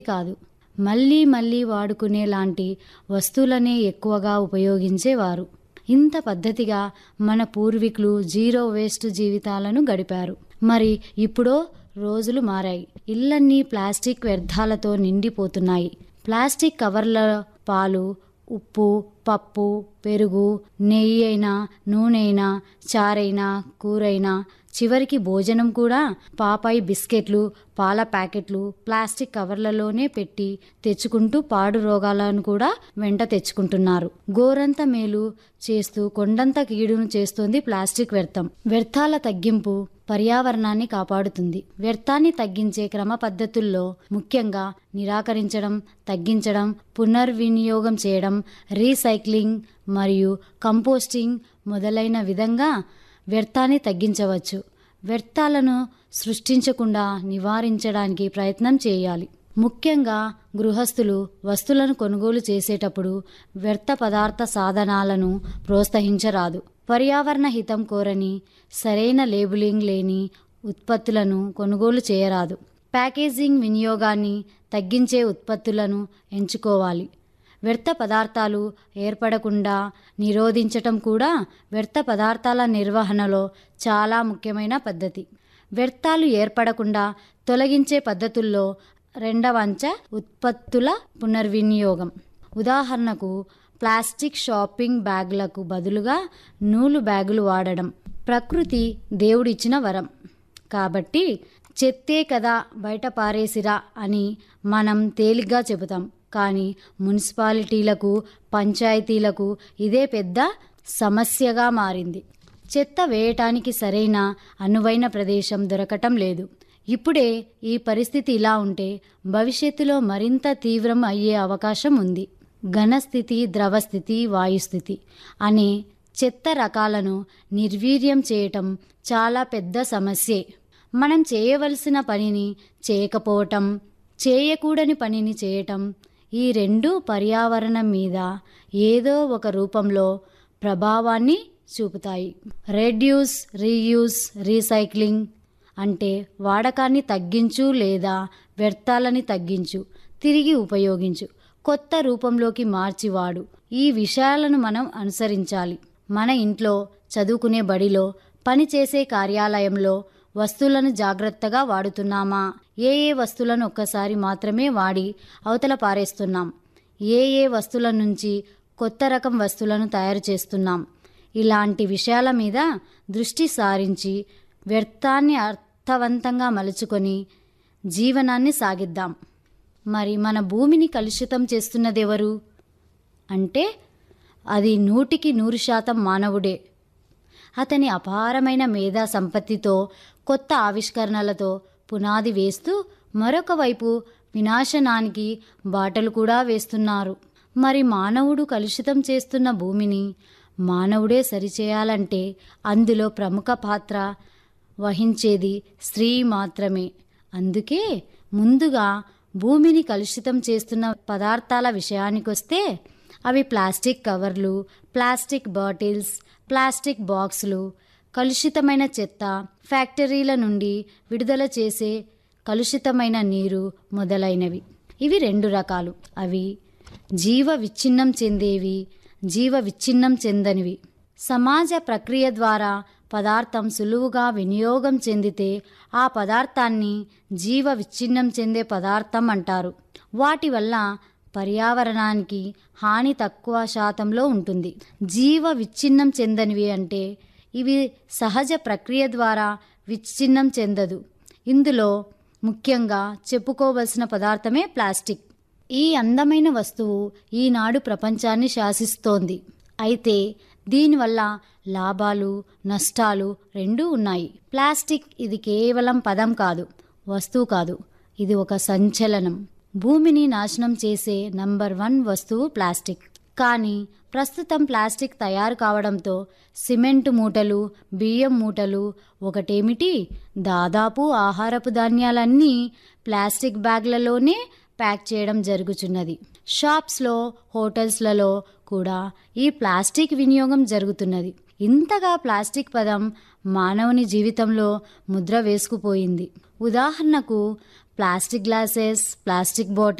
కాదు మళ్ళీ మళ్ళీ వాడుకునే లాంటి వస్తువులనే ఎక్కువగా ఉపయోగించేవారు ఇంత పద్ధతిగా మన పూర్వీకులు జీరో వేస్ట్ జీవితాలను గడిపారు మరి ఇప్పుడో రోజులు మారాయి ఇళ్ళన్నీ ప్లాస్టిక్ వ్యర్థాలతో నిండిపోతున్నాయి ప్లాస్టిక్ కవర్ల పాలు ఉప్పు పప్పు పెరుగు నెయ్యి అయినా నూనె అయినా చారైనా కూరైనా చివరికి భోజనం కూడా పాపాయి బిస్కెట్లు పాల ప్యాకెట్లు ప్లాస్టిక్ కవర్లలోనే పెట్టి తెచ్చుకుంటూ పాడు రోగాలను కూడా వెంట తెచ్చుకుంటున్నారు గోరంత మేలు చేస్తూ కొండంత కీడును చేస్తోంది ప్లాస్టిక్ వ్యర్థం వ్యర్థాల తగ్గింపు పర్యావరణాన్ని కాపాడుతుంది వ్యర్థాన్ని తగ్గించే క్రమ పద్ధతుల్లో ముఖ్యంగా నిరాకరించడం తగ్గించడం పునర్వినియోగం చేయడం రీసైక్లింగ్ మరియు కంపోస్టింగ్ మొదలైన విధంగా వ్యర్థాన్ని తగ్గించవచ్చు వ్యర్థాలను సృష్టించకుండా నివారించడానికి ప్రయత్నం చేయాలి ముఖ్యంగా గృహస్థులు వస్తువులను కొనుగోలు చేసేటప్పుడు వ్యర్థ పదార్థ సాధనాలను ప్రోత్సహించరాదు పర్యావరణ హితం కోరని సరైన లేబులింగ్ లేని ఉత్పత్తులను కొనుగోలు చేయరాదు ప్యాకేజింగ్ వినియోగాన్ని తగ్గించే ఉత్పత్తులను ఎంచుకోవాలి వ్యర్థ పదార్థాలు ఏర్పడకుండా నిరోధించటం కూడా వ్యర్థ పదార్థాల నిర్వహణలో చాలా ముఖ్యమైన పద్ధతి వ్యర్థాలు ఏర్పడకుండా తొలగించే పద్ధతుల్లో రెండవ అంచె ఉత్పత్తుల పునర్వినియోగం ఉదాహరణకు ప్లాస్టిక్ షాపింగ్ బ్యాగులకు బదులుగా నూలు బ్యాగులు వాడడం ప్రకృతి దేవుడిచ్చిన వరం కాబట్టి చెత్తే కదా బయట పారేసిరా అని మనం తేలిగ్గా చెబుతాం కానీ మున్సిపాలిటీలకు పంచాయతీలకు ఇదే పెద్ద సమస్యగా మారింది చెత్త వేయటానికి సరైన అనువైన ప్రదేశం దొరకటం లేదు ఇప్పుడే ఈ పరిస్థితి ఇలా ఉంటే భవిష్యత్తులో మరింత తీవ్రం అయ్యే అవకాశం ఉంది ఘనస్థితి ద్రవస్థితి వాయుస్థితి అనే చెత్త రకాలను నిర్వీర్యం చేయటం చాలా పెద్ద సమస్యే మనం చేయవలసిన పనిని చేయకపోవటం చేయకూడని పనిని చేయటం ఈ రెండు పర్యావరణం మీద ఏదో ఒక రూపంలో ప్రభావాన్ని చూపుతాయి రెడ్యూస్ రీయూస్ రీసైక్లింగ్ అంటే వాడకాన్ని తగ్గించు లేదా వ్యర్థాలని తగ్గించు తిరిగి ఉపయోగించు కొత్త రూపంలోకి మార్చి వాడు ఈ విషయాలను మనం అనుసరించాలి మన ఇంట్లో చదువుకునే బడిలో పనిచేసే కార్యాలయంలో వస్తువులను జాగ్రత్తగా వాడుతున్నామా ఏ ఏ వస్తువులను ఒక్కసారి మాత్రమే వాడి అవతల పారేస్తున్నాం ఏ ఏ వస్తువుల నుంచి కొత్త రకం వస్తువులను తయారు చేస్తున్నాం ఇలాంటి విషయాల మీద దృష్టి సారించి వ్యర్థాన్ని అర్థవంతంగా మలుచుకొని జీవనాన్ని సాగిద్దాం మరి మన భూమిని కలుషితం చేస్తున్నది ఎవరు అంటే అది నూటికి నూరు శాతం మానవుడే అతని అపారమైన మేధా సంపత్తితో కొత్త ఆవిష్కరణలతో పునాది వేస్తూ మరొక వైపు వినాశనానికి బాటలు కూడా వేస్తున్నారు మరి మానవుడు కలుషితం చేస్తున్న భూమిని మానవుడే సరిచేయాలంటే అందులో ప్రముఖ పాత్ర వహించేది స్త్రీ మాత్రమే అందుకే ముందుగా భూమిని కలుషితం చేస్తున్న పదార్థాల విషయానికొస్తే అవి ప్లాస్టిక్ కవర్లు ప్లాస్టిక్ బాటిల్స్ ప్లాస్టిక్ బాక్సులు కలుషితమైన చెత్త ఫ్యాక్టరీల నుండి విడుదల చేసే కలుషితమైన నీరు మొదలైనవి ఇవి రెండు రకాలు అవి జీవ విచ్ఛిన్నం చెందేవి జీవ విచ్ఛిన్నం చెందనివి సమాజ ప్రక్రియ ద్వారా పదార్థం సులువుగా వినియోగం చెందితే ఆ పదార్థాన్ని జీవ విచ్ఛిన్నం చెందే పదార్థం అంటారు వాటి వల్ల పర్యావరణానికి హాని తక్కువ శాతంలో ఉంటుంది జీవ విచ్ఛిన్నం చెందనివి అంటే ఇవి సహజ ప్రక్రియ ద్వారా విచ్ఛిన్నం చెందదు ఇందులో ముఖ్యంగా చెప్పుకోవలసిన పదార్థమే ప్లాస్టిక్ ఈ అందమైన వస్తువు ఈనాడు ప్రపంచాన్ని శాసిస్తోంది అయితే దీనివల్ల లాభాలు నష్టాలు రెండూ ఉన్నాయి ప్లాస్టిక్ ఇది కేవలం పదం కాదు వస్తువు కాదు ఇది ఒక సంచలనం భూమిని నాశనం చేసే నంబర్ వన్ వస్తువు ప్లాస్టిక్ కానీ ప్రస్తుతం ప్లాస్టిక్ తయారు కావడంతో సిమెంట్ మూటలు బియ్యం మూటలు ఒకటేమిటి దాదాపు ఆహారపు ధాన్యాలన్నీ ప్లాస్టిక్ బ్యాగ్లలోనే ప్యాక్ చేయడం జరుగుతున్నది షాప్స్లో హోటల్స్లలో కూడా ఈ ప్లాస్టిక్ వినియోగం జరుగుతున్నది ఇంతగా ప్లాస్టిక్ పదం మానవుని జీవితంలో ముద్ర వేసుకుపోయింది ఉదాహరణకు ప్లాస్టిక్ గ్లాసెస్ ప్లాస్టిక్ బాటిల్